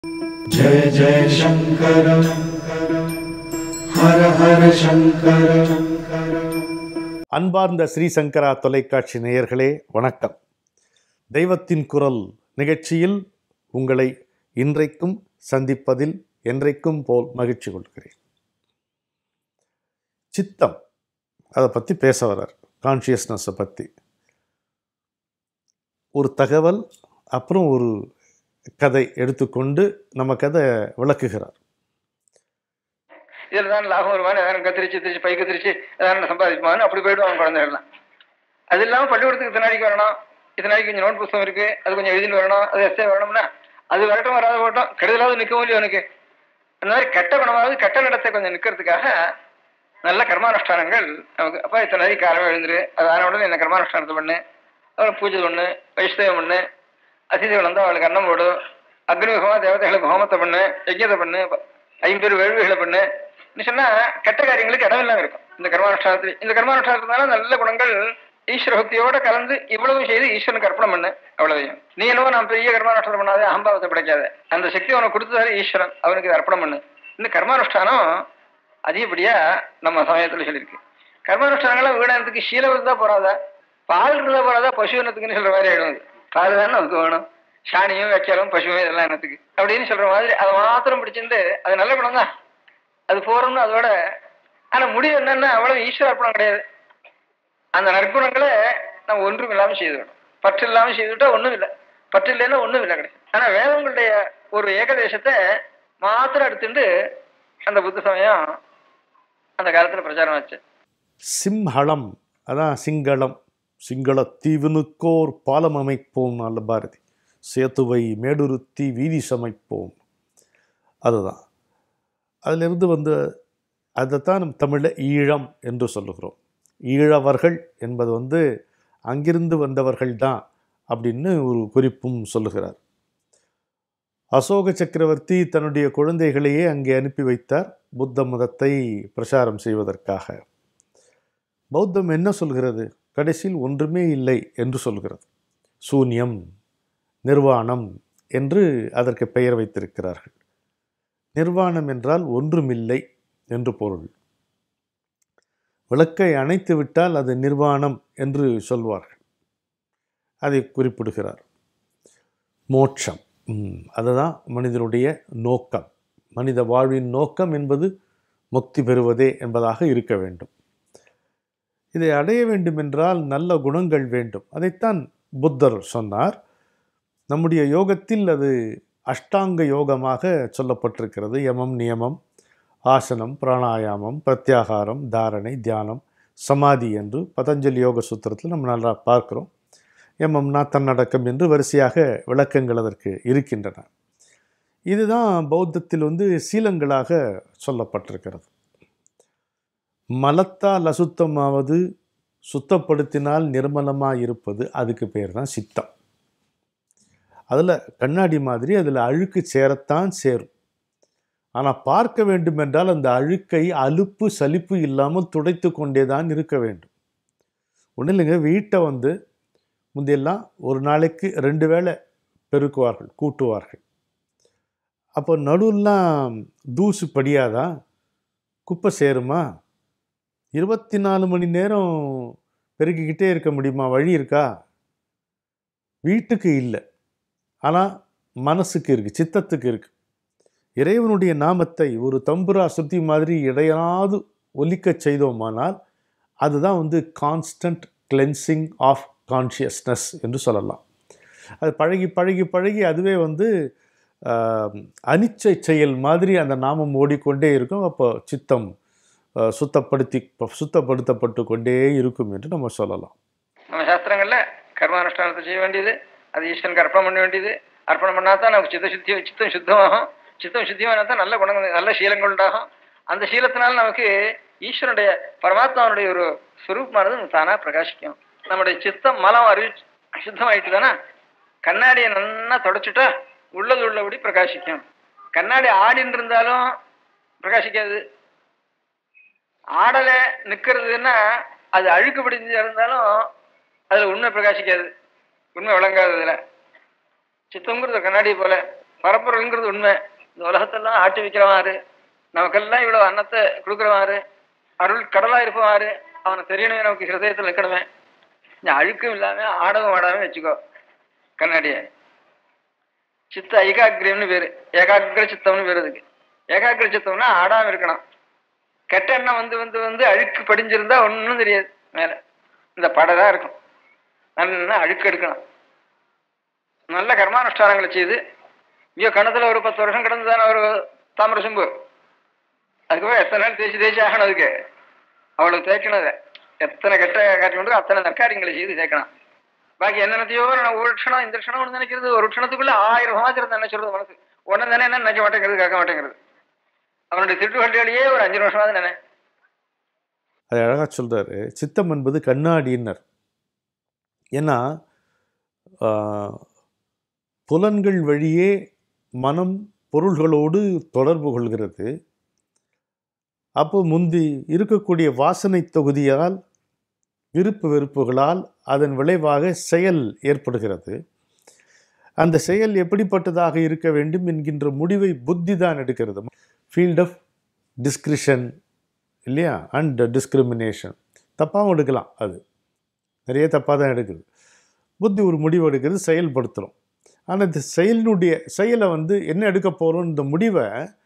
जय जय शङ्कर हर हर शङ्कर அன்பார்ந்த ஸ்ரீ சங்கரா தொலைக்காட்சி நேயர்களே வணக்கம் தெய்வத்தின் குரல் நிகழ்ச்சியில் உங்களை இன்றைக்கும் சந்திப்பதில் என்றைக்கும் போல் மகிழ்ச்சி கொள்கிறேன் சித்தம் அதை பற்றி பேச வர்றார் கான்ஷியஸ்னஸை பற்றி ஒரு தகவல் அப்புறம் ஒரு கதை எடுத்துக்கொண்டு நமக்கு அதை விளக்குகிறார் இதில் தான் லாபம் வருமானு எதாவது கத்திரிச்சு திருச்சு பை கத்திரிச்சு எதாவது சம்பாதிப்பான்னு அப்படி போயிடுவாங்க குழந்தைகள்லாம் அது இல்லாமல் பள்ளிக்கூடத்துக்கு இத்தனை நாளைக்கு வரணும் இத்தனை நாளைக்கு கொஞ்சம் நோட் புத்தகம் இருக்கு அது கொஞ்சம் எழுதிட்டு வரணும் அது எஸ்ஏ வரணும்னா அது வரட்டும் வராத போட்டோம் கெடுதலாவது நிற்கவும் இல்லையோ எனக்கு அந்த மாதிரி கெட்ட குணமாவது கெட்ட நடத்தை கொஞ்சம் நிற்கிறதுக்காக நல்ல கர்மானுஷ்டானங்கள் நமக்கு அப்போ இத்தனை நாளைக்கு காலமே எழுந்துரு அது ஆன உடனே என்ன கர்மானுஷ்டானத்தை பண்ணு அப்புறம் பூஜை பண்ணு வைஷ்ணவம் பண்ணு அதிதிகள் வந்தால் அவளுக்கு அன்னம் போடு அக்னிமுகமாக தேவதைகளுக்கு ஹோமத்தை பண்ணு யஜ்யத்தை பண்ணு ஐம்பெரு வேள்விகளை பண்ணு நீ சொன்னா கெட்ட காரியங்களுக்கு இடம் இல்லாம இருக்கும் இந்த கர்மானுஷ்டானத்தில் இந்த கர்மானுஷ்டானத்தினால நல்ல குணங்கள் ஈஸ்வர பக்தியோட கலந்து இவ்வளவு செய்து ஈஸ்வரனுக்கு அர்ப்பணம் பண்ணு அவ்வளவையும் நீ என்னவோ நான் பெரிய கர்மானுஷ்டானம் பண்ணாதே அகம்பாவத்தை படைக்காத அந்த சக்தி அவனுக்கு கொடுத்ததாரு ஈஸ்வரன் அவனுக்கு இதை அர்ப்பணம் பண்ணு இந்த கர்மானுஷ்டானம் அதிகப்படியா நம்ம சமயத்துல சொல்லியிருக்கு கர்மானுஷ்டானங்களை வீணத்துக்கு சீலம் இருந்தா போறாதா பால் இருந்தா போறாதா பசு இனத்துக்குன்னு சொல்ற மாதிரி ஆயிடும் அது பால் தானே நமக்கு வேணும் சாணியும் வைக்கலும் பசுவும் இதெல்லாம் என்னத்துக்கு அப்படின்னு சொல்ற மாதிரி அதை மாத்திரம் பிடிச்சிருந்து அது நல்ல குணம் தான் அது போறோம்னு அதோட ஆனா முடிவு என்னன்னா அவ்வளவு ஈஸ்வர அர்ப்பணம் கிடையாது அந்த நற்குணங்களை நம்ம ஒன்றும் இல்லாம செய்துவிடும் பற்று இல்லாம செய்துவிட்டா ஒண்ணும் இல்லை பற்று இல்லைன்னா ஒண்ணும் இல்லை கிடையாது ஆனா வேதங்களுடைய ஒரு ஏகதேசத்தை மாத்திரம் எடுத்துட்டு அந்த புத்த சமயம் அந்த காலத்துல பிரச்சாரம் ஆச்சு சிம்ஹளம் அதான் சிங்களம் சிங்கள தீவினுக்கோர் பாலம் அமைப்போம் நல்ல பாரதி சேத்துவை மேடுருத்தி வீதி சமைப்போம் அதுதான் அதிலிருந்து வந்து அதைத்தான் நம்ம தமிழில் ஈழம் என்று சொல்லுகிறோம் ஈழவர்கள் என்பது வந்து அங்கிருந்து வந்தவர்கள் தான் அப்படின்னு ஒரு குறிப்பும் சொல்லுகிறார் அசோக சக்கரவர்த்தி தன்னுடைய குழந்தைகளையே அங்கே அனுப்பி வைத்தார் புத்த மதத்தை பிரச்சாரம் செய்வதற்காக பௌத்தம் என்ன சொல்கிறது கடைசியில் ஒன்றுமே இல்லை என்று சொல்கிறது சூன்யம் நிர்வாணம் என்று அதற்கு பெயர் வைத்திருக்கிறார்கள் நிர்வாணம் என்றால் ஒன்றுமில்லை என்று பொருள் விளக்கை அணைத்து விட்டால் அது நிர்வாணம் என்று சொல்வார்கள் அதை குறிப்பிடுகிறார் மோட்சம் ம், அதுதான் மனிதனுடைய நோக்கம் மனித வாழ்வின் நோக்கம் என்பது முக்தி பெறுவதே என்பதாக இருக்க வேண்டும் இதை அடைய வேண்டுமென்றால் நல்ல குணங்கள் வேண்டும் அதைத்தான் புத்தர் சொன்னார் நம்முடைய யோகத்தில் அது அஷ்டாங்க யோகமாக சொல்லப்பட்டிருக்கிறது யமம் நியமம் ஆசனம் பிராணாயாமம் பிரத்யாகாரம் தாரணை தியானம் சமாதி என்று பதஞ்சலி யோக சூத்திரத்தில் நம்ம நல்லா பார்க்கிறோம் யமம்னா தன்னடக்கம் என்று வரிசையாக விளக்கங்கள் அதற்கு இருக்கின்றன இதுதான் பௌத்தத்தில் வந்து சீலங்களாக சொல்லப்பட்டிருக்கிறது மலத்தால் அசுத்தமாவது சுத்தப்படுத்தினால் நிர்மலமாக இருப்பது அதுக்கு பேர் தான் சித்தம் அதில் கண்ணாடி மாதிரி அதில் அழுக்கு சேரத்தான் சேரும் ஆனால் பார்க்க வேண்டுமென்றால் அந்த அழுக்கை அலுப்பு சலிப்பு இல்லாமல் துடைத்து கொண்டே தான் இருக்க வேண்டும் ஒன்றும் இல்லைங்க வீட்டை வந்து முந்தையெல்லாம் ஒரு நாளைக்கு ரெண்டு வேளை பெருக்குவார்கள் கூட்டுவார்கள் அப்போ நடுவெல்லாம் தூசு படியாதா குப்பை சேருமா இருபத்தி நாலு மணி நேரம் பெருக்கிக்கிட்டே இருக்க முடியுமா வழி இருக்கா வீட்டுக்கு இல்லை ஆனால் மனசுக்கு இருக்குது சித்தத்துக்கு இருக்குது இறைவனுடைய நாமத்தை ஒரு தம்புரா சுத்தி மாதிரி இடையராது ஒலிக்கச் செய்தோமானால் அதுதான் வந்து கான்ஸ்டன்ட் கிளென்சிங் ஆஃப் கான்ஷியஸ்னஸ் என்று சொல்லலாம் அது பழகி பழகி பழகி அதுவே வந்து ஆஹ், அனிச்சை செயல் மாதிரி அந்த நாமம் ஓடிக்கொண்டே இருக்கும் அப்போ சித்தம் ஆஹ், சுத்தப்படுத்தி சுத்தப்படுத்தப்பட்டு கொண்டே இருக்கும் என்று நம்ம சொல்லலாம் நம்ம சாஸ்திரங்கள்ல கர்மானுஷ்டானத்தை செய்ய வேண்டியது அது ஈஸ்வரனுக்கு அர்ப்பணம் பண்ண வேண்டியது அர்ப்பணம் பண்ணா தான் நமக்கு சித்த சுத்தி சித்தம் சுத்தமாகும் சித்தம் சுத்தியமானா தான் நல்ல குணங்கள் நல்ல சீலங்கள் உண்டாகும் அந்த சீலத்தினால நமக்கு ஈஸ்வரனுடைய பரமாத்மாவுடைய ஒரு சுரூபமானது நமக்கு தானா பிரகாசிக்கும் நம்முடைய சித்தம் மலம் அறிவி சுத்தமாயிட்டு தானே கண்ணாடியை நல்லா தொடச்சுட்டா உள்ளது உள்ளபடி பிரகாசிக்கும் கண்ணாடி ஆடின்னு இருந்தாலும் பிரகாசிக்காது ஆடலை நிக்கிறதுன்னா அது அழுக்கு பிடிஞ்சு இருந்தாலும் அதுல உண்மை பிரகாசிக்காது உண்மை விளங்காது இதுல சித்தங்கிறது கண்ணாடி போல பரம்பொருள்ங்கிறது உண்மை இந்த உலகத்தெல்லாம் ஆட்டி வைக்கிறவாரு நமக்கெல்லாம் இவ்வளவு அன்னத்தை கொடுக்குறவாரு அருள் கடலா இருப்பவாரு அவனை தெரியணுமே நமக்கு ஹிருதயத்தில் இருக்கணுமே இந்த அழுக்கும் இல்லாம ஆடவும் ஆடாம வச்சுக்கோ கண்ணாடிய சித்த ஐகாகிரியம்னு பேரு ஏகாகிர சித்தம்னு பேரு அதுக்கு ஏகாகிர சித்தம்னா ஆடாம இருக்கணும் கெட்ட எண்ணம் வந்து வந்து வந்து அழுக்கு படிஞ்சிருந்தா ஒன்றும் தெரியாது மேல இந்த படை தான் இருக்கும் நல்லா அழுக்கு எடுக்கணும் நல்ல கர்மானுஷ்டானங்களை செய்து ஐயோ கணத்துல ஒரு பத்து வருஷம் கிடந்து தானே ஒரு தாமிர சொம்பு அதுக்கப்புறம் எத்தனை நாள் தேய்ச்சி தேய்ச்சி ஆகணும் அதுக்கு அவ்வளவு தேய்க்கணும் அதை எத்தனை கெட்ட காரியம் உண்டோ அத்தனை நற்காரியங்களை செய்து சேர்க்கணும் பாக்கி என்னென்னத்தையோ நான் ஒரு க்ஷணம் இந்த க்ஷணம் ஒன்று நினைக்கிறது ஒரு க்ஷணத்துக்குள்ள ஆயிரம் சமாச்சாரம் நினைச்சிருது மனசு ஒன்னு தானே என்ன நினைக்க மாட்டேங்கிறது கேட்க மாட்டேங்கிறது அவனுடைய திருட்டுகளிலேயே ஒரு அஞ்சு வருஷமாவது நினை அது அழகாக சொல்கிறாரு சித்தம் என்பது கண்ணாடியினர் ஏன்னா ஆஹ், புலன்கள் வழியே மனம் பொருள்களோடு தொடர்பு கொள்கிறது அப்போ முந்தி இருக்கக்கூடிய வாசனை தொகுதியால் விருப்பு வெறுப்புகளால் அதன் விளைவாக செயல் ஏற்படுகிறது அந்த செயல் எப்படிப்பட்டதாக இருக்க வேண்டும் என்கின்ற முடிவை புத்தி தான் எடுக்கிறது ஃபீல்ட் ஆஃப் டிஸ்கிரிஷன் இல்லையா அண்ட் டிஸ்கிரிமினேஷன் தப்பாகவும் எடுக்கலாம் அது நிறைய தப்பாக தான் எடுக்குது புத்தி ஒரு முடிவு எடுக்கிறது செயல்படுத்துகிறோம் ஆனால் இந்த செயலினுடைய செயலை வந்து என்ன எடுக்க போகிறோம் இந்த முடிவை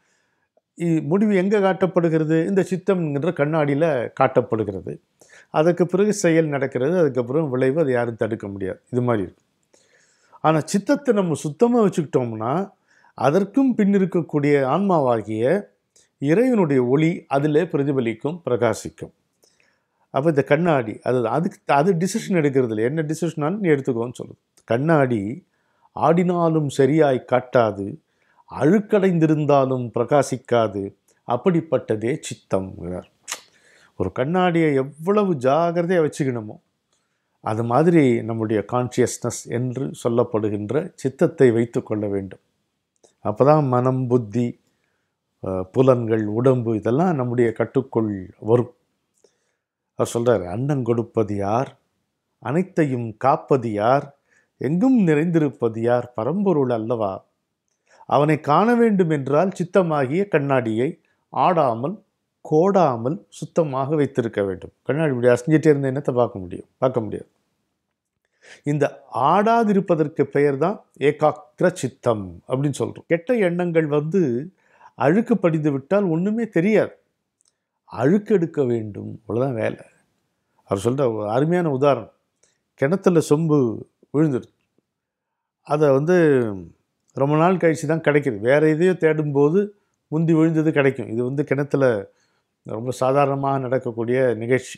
இ- முடிவு எங்கே காட்டப்படுகிறது இந்த சித்தம்ங்கிற கண்ணாடியில் காட்டப்படுகிறது அதுக்கு பிறகு செயல் நடக்கிறது அதுக்கப்புறம் விளைவு அதை யாரும் தடுக்க முடியாது இது மாதிரி இருக்கு ஆனால் சித்தத்தை நம்ம சுத்தமாக வச்சுக்கிட்டோம்னா அதற்கும் பின் இருக்கக்கூடிய ஆன்மாவாகிய இறைவனுடைய ஒளி அதில் பிரதிபலிக்கும் பிரகாசிக்கும் அப்போ இந்த கண்ணாடி அது அதுக்கு அது டிசிஷன் எடுக்கிறது இல்லை என்ன டிசிஷனாலும் நீ எடுத்துக்கோன்னு சொல்லுது கண்ணாடி ஆடினாலும் சரியாய் காட்டாது அழுக்கடைந்திருந்தாலும் பிரகாசிக்காது அப்படிப்பட்டதே சித்தம்ங்கிறார் ஒரு கண்ணாடியை எவ்வளவு ஜாகிரதையாக வச்சுக்கணுமோ அது மாதிரி நம்முடைய கான்ஷியஸ்னஸ் என்று சொல்லப்படுகின்ற சித்தத்தை வைத்து கொள்ள வேண்டும் அப்போ தான் மனம் புத்தி அஹ், புலன்கள் உடம்பு இதெல்லாம் நம்முடைய கட்டுக்குள் வரும் அவர் சொல்றார் அன்னம் கொடுப்பது யார் அனைத்தையும் காப்பது யார் எங்கும் நிறைந்திருப்பது யார் பரம்பொருள் அல்லவா அவனை காண வேண்டும் என்றால் சித்தமாகிய கண்ணாடியை ஆடாமல் கோடாமல் சுத்தமாக வைத்திருக்க வேண்டும் கண்ணாடி இப்படி அசைஞ்சிட்டே இருந்த என்னத்தை பார்க்க முடியும் பார்க்க முடியாது இந்த ஆடாதிருப்பதற்கு பெயர் தான் ஏகாக்கிர சித்தம் அப்படின்னு சொல்றோம் கெட்ட எண்ணங்கள் வந்து அழுக்கு படிந்து விட்டால் ஒண்ணுமே தெரியாது அழுக்கு எடுக்க வேண்டும் அவ்வளோதான் வேலை அவர் சொல்ற ஒரு அருமையான உதாரணம் கிணத்துல சொம்பு விழுந்துடுது அதை வந்து ரொம்ப நாள் கழிச்சு தான் கிடைக்குது வேறு எதையோ தேடும்போது முந்தி விழுந்தது கிடைக்கும் இது வந்து கிணத்துல ரொம்ப சாதாரணமாக நடக்கக்கூடிய நிகழ்ச்சி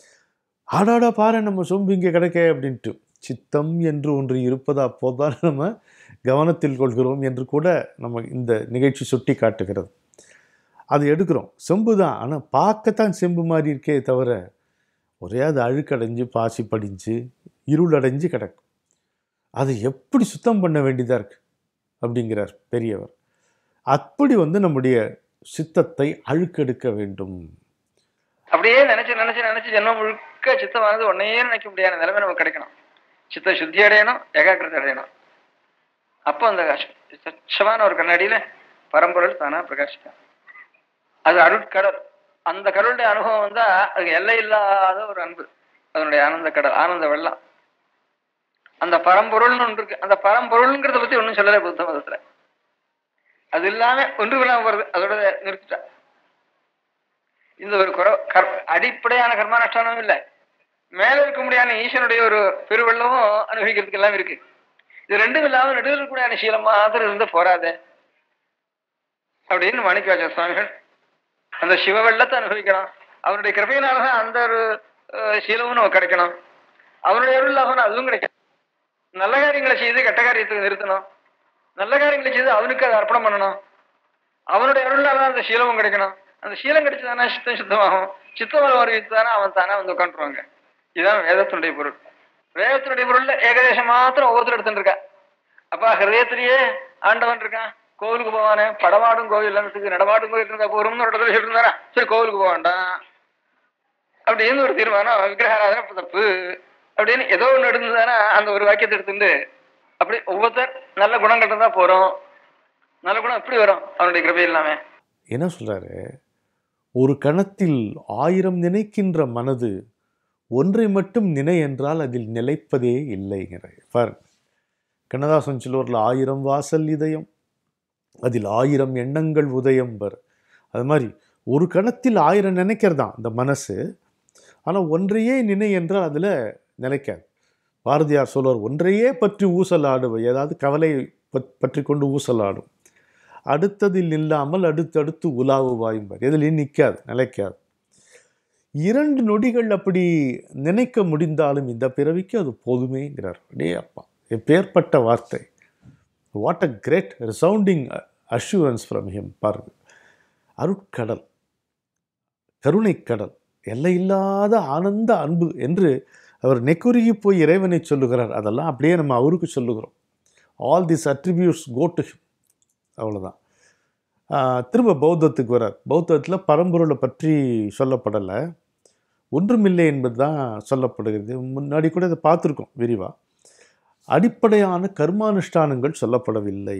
ஆடாடா பாரு நம்ம சொம்பு இங்கே கிடைக்க அப்படின்ட்டு சித்தம் என்று ஒன்று இருப்பது அப்போதுதான் நம்ம கவனத்தில் கொள்கிறோம் என்று கூட நம்ம இந்த நிகழ்ச்சி சுட்டி காட்டுகிறது அது எடுக்கிறோம் செம்பு தான் ஆனால் பார்க்கத்தான் செம்பு மாதிரி இருக்கே தவிர ஒரே அது அழுக்கடைஞ்சு பாசி படிஞ்சு இருள் அடைஞ்சு கிடக்கும் அதை எப்படி சுத்தம் பண்ண வேண்டியதாக இருக்கு அப்படிங்கிறார் பெரியவர் அப்படி வந்து நம்முடைய சித்தத்தை அழுக்கெடுக்க வேண்டும் அப்படியே நினைச்சு நினைச்சு நினைச்சு ஜென்மம் முழுக்க சித்தமானது ஒன்னையே நினைக்க முடியாத நிலைமை நமக்கு கிடைக்கணும் சித்த சுத்தி அடையணும் ஏகாக்கிரதை அடையணும் அப்போ அந்த சச்சமான ஒரு கண்ணாடியில பரம்பொருள் தானா பிரகாசிக்கும் அது அருட்கடல் அந்த கடலுடைய அனுபவம் வந்தா அது எல்லை இல்லாத ஒரு அன்பு அதனுடைய ஆனந்த கடல் ஆனந்த வெள்ளம் அந்த பரம்பொருள்னு ஒன்று இருக்கு அந்த பரம்பொருள்ங்கிறத பத்தி ஒன்றும் சொல்லலை புத்த மதத்துல அது இல்லாம ஒன்று இல்லாம வருது அதோட நிறுத்திட்டா இந்த ஒரு குற கர் அடிப்படையான கர்மானுஷ்டானம் இல்லை மேல இருக்க முடியாத ஈசனுடைய ஒரு பெருவெள்ளமும் அனுபவிக்கிறதுக்கு எல்லாம் இருக்கு இது ரெண்டும் இல்லாம நடுவில் இருக்கக்கூடிய சீலம் மாத்திரம் இருந்து போராதே அப்படின்னு மாணிக்கவாச்ச சுவாமிகள் அந்த சிவ வெள்ளத்தை அனுபவிக்கணும் அவனுடைய கிருபையினாலதான் அந்த ஒரு அஹ், சீலமும் நமக்கு கிடைக்கணும் அவனுடைய அருள் இல்லாம அதுவும் கிடைக்கும் நல்ல காரியங்களை செய்து கெட்ட காரியத்தை நிறுத்தணும் நல்ல காரியங்களை செய்து அவனுக்கு அதை அர்ப்பணம் பண்ணணும் அவனுடைய அருளால அந்த சீலமும் கிடைக்கணும் அந்த சீலம் கிடைச்சதானா சித்தம் சுத்தமாகும் சித்தம் அறிவித்தானே அவன் தானே வந்து உட்காந்துருவாங்க இதுதான் வேதத்தினுடைய பொருள் வேதத்தினுடைய பொருள்ல ஏகதேசம் மாத்திரம் ஒவ்வொருத்தர் எடுத்துட்டு இருக்கா அப்பா ஹிருதயத்திலேயே ஆண்டவன் இருக்கான் கோவிலுக்கு போவானே படமாடும் கோவில் இல்லத்துக்கு நடமாடும் கோவில் இருந்தா போறோம்னு ஒரு இடத்துல சொல்லிருந்தாரா சரி கோவிலுக்கு போக வேண்டாம் அப்படின்னு ஒரு தீர்மானம் விக்கிரகாராதனை தப்பு அப்படின்னு ஏதோ ஒண்ணு எடுந்ததுன்னா அந்த ஒரு வாக்கியத்தை எடுத்துட்டு அப்படி ஒவ்வொருத்தர் நல்ல குணங்கள் இருந்தா போறோம் நல்ல குணம் எப்படி வரும் அவனுடைய கிருபை இல்லாம என்ன சொல்றாரு ஒரு கணத்தில் ஆயிரம் நினைக்கின்ற மனது ஒன்றை மட்டும் நினை என்றால் அதில் நிலைப்பதே இல்லைங்கிற பாருங்க கண்ணதாசன் சொல்லுவார்ல ஆயிரம் வாசல் இதயம் அதில் ஆயிரம் எண்ணங்கள் உதயம் பர் அது மாதிரி ஒரு கணத்தில் ஆயிரம் நினைக்கிறதான் இந்த மனசு ஆனால் ஒன்றையே நினை என்றால் அதில் நிலைக்காது பாரதியார் சொல்வார் ஒன்றையே பற்றி ஊசலாடுவ ஏதாவது கவலை பத்- பற்றி கொண்டு ஊசலாடும் அடுத்ததில் நில்லாமல் அடுத்தடுத்து உலாவுவாயும்பார் எதுலையும் நிற்காது நிலைக்காது இரண்டு நொடிகள் அப்படி நினைக்க முடிந்தாலும் இந்த பிறவிக்கு அது போதுமேங்கிறார் அடே அப்பா எப்பேற்பட்ட வார்த்தை what a great resounding assurance from him பாருங்க அருட்கடல் கருணைக்கடல் எல்லையில்லாத ஆனந்த அன்பு என்று அவர் நெக்குருகி போய் இறைவனை சொல்லுகிறார் அதெல்லாம் அப்படியே நம்ம அவருக்கு சொல்லுகிறோம் all this attributes go to him அவ்வளோதான் ஆஹ் திரும்ப பௌத்தத்துக்கு வரார் பௌத்தத்தில் பரம்பொருளை பற்றி சொல்லப்படலை ஒன்றுமில்லை என்பது தான் சொல்லப்படுகிறது முன்னாடி கூட இதை பார்த்துருக்கோம் விரிவாக அடிப்படையான கர்மானுஷ்டானங்கள் சொல்லப்படவில்லை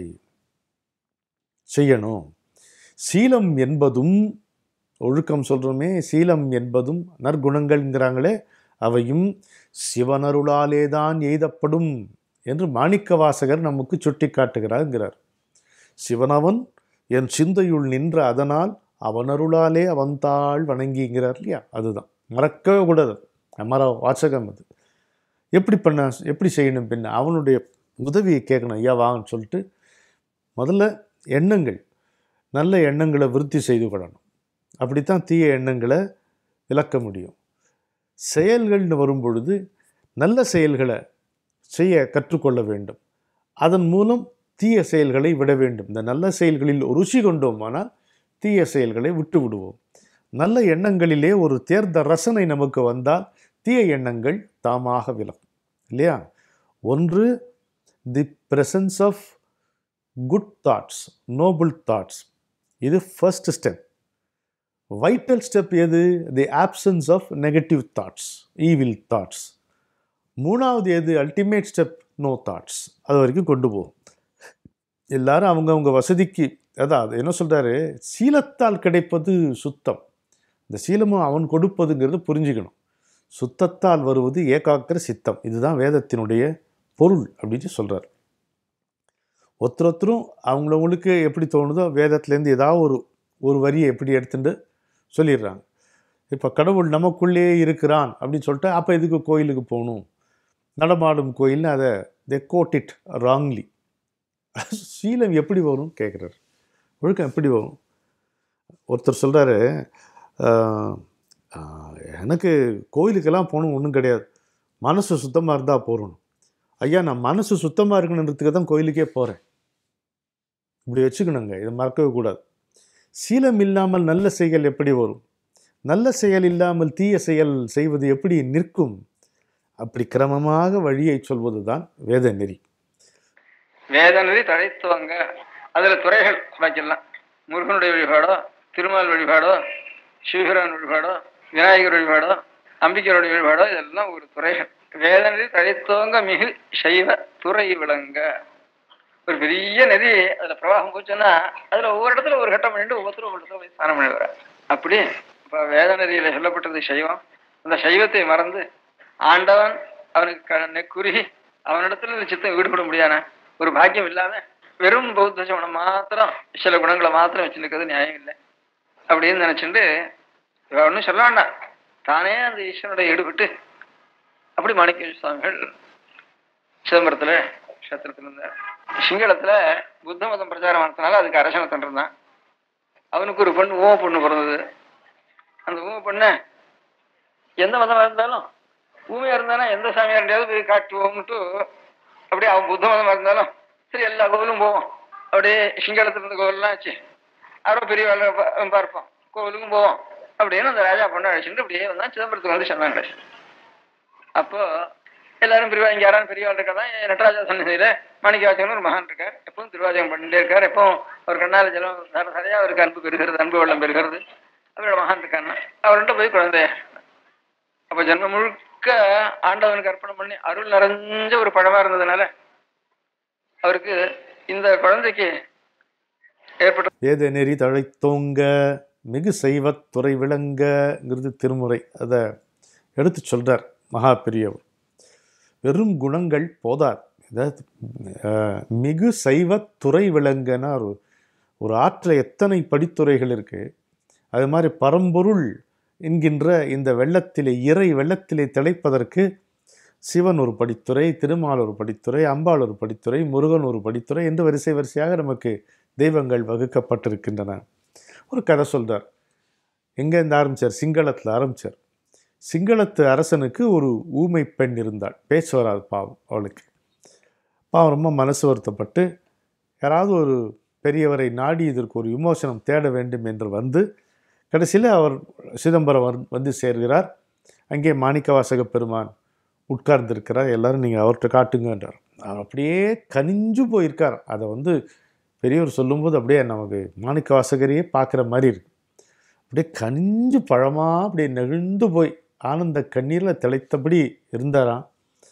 செய்யணும் சீலம் என்பதும் ஒழுக்கம் சொல்கிறோமே சீலம் என்பதும் நற்குணங்கள்ங்கிறாங்களே அவையும் சிவனருளாலே தான் எய்தப்படும் என்று மாணிக்க வாசகர் நமக்கு சுட்டி காட்டுகிறார்ங்கிறார் சிவனவன் என் சிந்தையுள் நின்ற அதனால் அவனருளாலே அவன்தாள் வணங்கிங்கிறார் இல்லையா அதுதான் மறக்கவே கூடாது அமர வாசகம் அது எப்படி பண்ண எப்படி செய்யணும் பின்ன அவனுடைய உதவியை கேட்கணும் ஐயா வாங்கன்னு சொல்லிட்டு முதல்ல எண்ணங்கள் நல்ல எண்ணங்களை விருத்தி செய்து கொள்ளணும் அப்படித்தான் தீய எண்ணங்களை விளக்க முடியும் செயல்கள்னு வரும்பொழுது நல்ல செயல்களை செய்ய கற்றுக்கொள்ள வேண்டும் அதன் மூலம் தீய செயல்களை விட வேண்டும் இந்த நல்ல செயல்களில் ருசி கொண்டோமானால் தீய செயல்களை விட்டு விடுவோம் நல்ல எண்ணங்களிலே ஒரு தேர்ந்த ரசனை நமக்கு வந்தால் தீய எண்ணங்கள் தாமாக விலகும் இல்லையா ஒன்று the presence of good thoughts noble thoughts இது ஃபர்ஸ்ட் ஸ்டெப் வைட்டல் ஸ்டெப் எது the absence of negative thoughts evil thoughts மூணாவது எது அல்டிமேட் ஸ்டெப் நோ தாட்ஸ் அது வரைக்கும் கொண்டு போகும் எல்லாரும் அவங்கவங்க வசதிக்கு அதாவது என்ன சொல்கிறாரு சீலத்தால் கிடைப்பது சுத்தம் இந்த சீலமும் அவன் கொடுப்பதுங்கிறது புரிஞ்சுக்கணும் சுத்தத்தால் வருவது ஏகாக்கிர சித்தம் இதுதான் வேதத்தினுடைய பொருள் அப்படின்னு சொல்கிறார் ஒருத்தர் ஒருத்தரும் அவங்களவங்களுக்கு எப்படி தோணுதோ வேதத்துலேருந்து ஏதாவது ஒரு ஒரு வரியை எப்படி எடுத்துட்டு சொல்லிடுறாங்க இப்போ கடவுள் நமக்குள்ளே இருக்கிறான் அப்படின்னு சொல்லிட்டு அப்போ எதுக்கு கோயிலுக்கு போகணும் நடமாடும் கோயில்னு அதை தே கோட் இட் ராங்லி சீலம் எப்படி வரும் கேட்குறாரு ஒழுக்கம் எப்படி வரும் ஒருத்தர் சொல்கிறாரு எனக்கு கோயிலுக்கெல்லாம் போகணும் ஒன்றும் கிடையாது மனசு சுத்தமாக இருந்தால் போகணும் ஐயா நான் மனசு சுத்தமாக இருக்கணுன்றதுக்கு தான் கோயிலுக்கே போகிறேன் இப்படி வச்சுக்கணுங்க இதை மறக்கவே கூடாது சீலம் இல்லாமல் நல்ல செயல் எப்படி வரும் நல்ல செயல் இல்லாமல் தீய செயல் செய்வது எப்படி நிற்கும் அப்படி கிரமமாக வழியை சொல்வது தான் வேத நெறி வேத நெறி தழைத்துவங்க அதுல துறைகள் வைக்கலாம் முருகனுடைய வழிபாடோ திருமால் வழிபாடோ சிவபிரான் வழிபாடோ விநாயகர் வழிபாடோ அம்பிகையோட வழிபாடோ இதெல்லாம் ஒரு துறைகள் வேத நெறி தழைத்துவங்க மிகு சைவ துறை விளங்க ஒரு பெரிய நதி அதுல பிரவாகம் போச்சுன்னா அதுல ஒவ்வொரு இடத்துல ஒரு கட்டம் பண்ணிட்டு ஒவ்வொருத்தரும் ஒவ்வொரு இடத்துல போய் ஸ்நானம் பண்ணி வர அப்படி இப்ப வேத நெறியில சொல்லப்பட்டது சைவம் அந்த சைவத்தை மறந்து ஆண்டவன் அவனுக்கு க- நெக்குருகி அவனிடத்துல இந்த சித்தம் ஈடுபட முடியாத ஒரு பாக்கியம் இல்லாம வெறும் பௌத்த சமணம் மாத்திரம் சில குணங்களை மாத்திரம் வச்சுருக்கிறது நியாயம் இல்லை அப்படின்னு நினைச்சுட்டு இவ ஒன்றும் சொல்ல வேண்டாம் தானே அந்த ஈஸ்வரனோட ஈடுபட்டு அப்படி மாணிக்க சுவாமிகள் சிதம்பரத்துல கஷேத்திரத்துல இருந்தார் சிங்களத்துல புத்த மதம் பிரச்சாரம் பண்ணதுனால அதுக்கு அரசனத்தன் இருந்தான் அவனுக்கு ஒரு பொண்ணு ஊம பொண்ணு பிறந்தது அந்த ஊம பொண்ணு எந்த மதமா இருந்தாலும் ஊமையா இருந்தாலும் எந்த சாமியார்டையாவது போய் காட்டுவோம்ட்டு அப்படியே அவன் புத்த மதமா இருந்தாலும் சரி எல்லா கோவிலும் போவோம் அப்படியே சிங்களத்துல இருந்த கோவில்லாம் வச்சு யாரோ பெரிய வேலை பா- பார்ப்போம் கோவிலுக்கும் போவோம் அப்படின்னு அந்த ராஜா பொண்ணை அழைச்சிட்டு அப்படியே வந்தான் சிதம்பரத்துக்கு வந்து சொன்னாங்க அப்போ எல்லாரும் பெரியவா இங்க யாராவது பெரியவாள் இருக்கா நடராஜா சன்னதியில மாணிக்கவாசகன் ஒரு மகான் இருக்கார் எப்பவும் திருவாஜகம் பண்ணிட்டே இருக்கார் எப்பவும் அவர் கண்ணால ஜலம் சர சரியா அவருக்கு அன்பு பெறுகிறது அன்பு வெள்ளம் பெறுகிறது அவரோட மகான் இருக்காருன்னா அவர்கிட்ட போய் குழந்தைய அப்ப ஜென்மம் முழுக்க ஆண்டவனுக்கு அர்ப்பணம் பண்ணி அருள் நிறைஞ்ச ஒரு பழமா இருந்ததுனால அவருக்கு இந்த குழந்தைக்கு ஏற்பட்ட வேத நெறி தழைத்தோங்க மிகு செய்வத் துறை விளங்கங்கிறது திருமுறை அதை எடுத்து சொல்றார் மகா பெரியவர் வெறும் குணங்கள் போதார் அதாவது அஹ், மிகு செய்வத் துறை விளங்கனா ஒரு ஒரு ஆற்றில் எத்தனை படித்துறைகள் இருக்கு அது மாதிரி பரம்பொருள் என்கின்ற இந்த வெள்ளத்திலே இறை வெள்ளத்திலே திளைப்பதற்கு சிவன் ஒரு படித்துறை திருமால் ஒரு படித்துறை அம்பாள் ஒரு படித்துறை முருகன் ஒரு படித்துறை என்று வரிசை வரிசையாக நமக்கு தெய்வங்கள் வகுக்கப்பட்டிருக்கின்றன ஒரு கதை சொல்றார் எங்கே இருந்து ஆரம்பிச்சார் சிங்களத்தில் ஆரம்பிச்சார் சிங்களத்து அரசனுக்கு ஒரு ஊமை பெண் இருந்தாள் பேச வராது பாவம் அவளுக்கு பாவம் ரொம்ப மனசு வருத்தப்பட்டு யாராவது ஒரு பெரியவரை நாடி இதற்கு ஒரு விமோசனம் தேட வேண்டும் என்று வந்து கடைசியில் அவர் சிதம்பரம் வந்து- வந்து சேர்கிறார் அங்கே மாணிக்கவாசக பெருமான் உட்கார்ந்திருக்கிறார் எல்லாரும் நீங்கள் அவர்கிட்ட காட்டுங்கன்றார் அவர் அப்படியே கனிஞ்சு போயிருக்கார் அதை வந்து பெரியவர் சொல்லும்போது அப்படியே நமக்கு மாணிக்க வாசகரையே பார்க்குற மாதிரி இருக்கு அப்படியே கனிஞ்சு பழமாக அப்படியே நெகிழ்ந்து போய் ஆனந்த கண்ணீரில் திளைத்தபடி இருந்தாராம்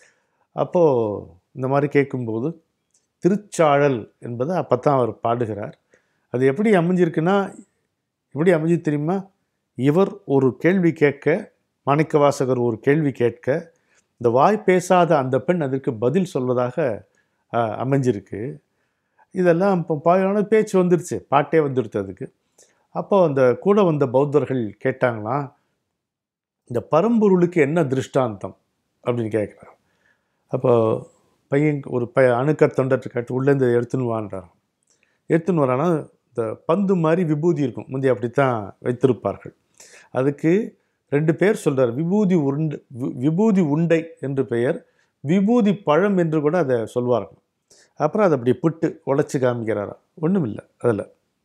அப்போது இந்த மாதிரி கேட்கும்போது திருச்சாழல் என்பதை அப்போ தான் அவர் பாடுகிறார் அது எப்படி அமைஞ்சிருக்குன்னா எப்படி அமைஞ்சு தெரியுமா இவர் ஒரு கேள்வி கேட்க மாணிக்கவாசகர் ஒரு கேள்வி கேட்க இந்த வாய் பேசாத அந்த பெண் அதற்கு பதில் சொல்வதாக அஹ், அமைஞ்சிருக்கு இதெல்லாம் இப்போ பாயான பேச்சு வந்துருச்சு பாட்டே வந்துடுச்சு அதுக்கு அப்போ அந்த கூட வந்த பௌத்தர்கள் கேட்டாங்களாம் இந்த பரம்பொருளுக்கு என்ன திருஷ்டாந்தம் அப்படின்னு கேட்குறாங்க அப்போ பையன் ஒரு ப அணுக்கர் தொண்டர்கிட்ட கேட்டு உள்ளேருந்து எடுத்துன்னு வான்றார் எடுத்துன்னு வரானா இந்த பந்து மாதிரி விபூதி இருக்கும் முந்தி அப்படித்தான் வைத்திருப்பார்கள் அதுக்கு ரெண்டு பேர் சொல்றார் விபூதி உருண்டை வி- விபூதி உண்டை என்று பெயர் விபூதி பழம் என்று கூட அதை சொல்வார்கள் அப்புறம் அதை அப்படி புட்டு உடைச்சு காமிக்கிறாரா ஒன்றும் இல்லை அதில்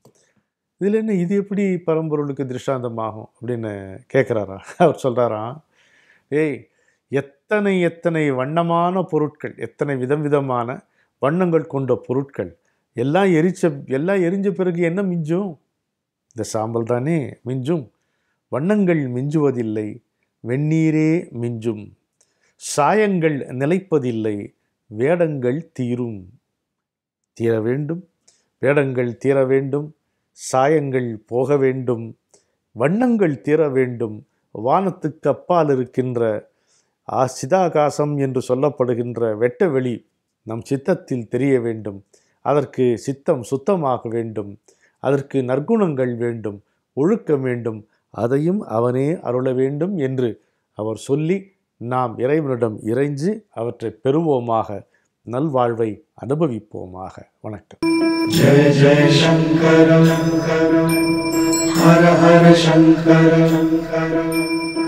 இதில் என்ன இது எப்படி பரம்பொருளுக்கு திருஷ்டாந்தமாகும் அப்படின்னு கேட்குறாரா அவர் சொல்கிறாராம் ஏய் எத்தனை எத்தனை வண்ணமான பொருட்கள் எத்தனை விதம் விதமான வண்ணங்கள் கொண்ட பொருட்கள் எல்லாம் எரிச்ச எல்லாம் எரிஞ்ச பிறகு என்ன மிஞ்சும் இந்த சாம்பல் தானே மிஞ்சும் வண்ணங்கள் மிஞ்சுவதில்லை வெந்நீரே மிஞ்சும் சாயங்கள் நிலைப்பதில்லை வேடங்கள் தீரும் தீர வேண்டும் வேடங்கள் தீர வேண்டும் சாயங்கள் போக வேண்டும் வண்ணங்கள் தீர வேண்டும் வானத்துக்கு அப்பால் இருக்கின்ற ஆ சிதாகாசம் என்று சொல்லப்படுகின்ற வெட்ட வெளி நம் சித்தத்தில் தெரிய வேண்டும் அதற்கு சித்தம் சுத்தமாக வேண்டும் அதற்கு நற்குணங்கள் வேண்டும் ஒழுக்கம் வேண்டும் அதையும் அவனே அருள வேண்டும் என்று அவர் சொல்லி நாம் இறைவனிடம் இறைஞ்சு அவற்றை பெறுவோமாக நல்வாழ்வை அனுபவிப்போமாக வணக்கம் जय जय शङ्कर हर हर शङ्कर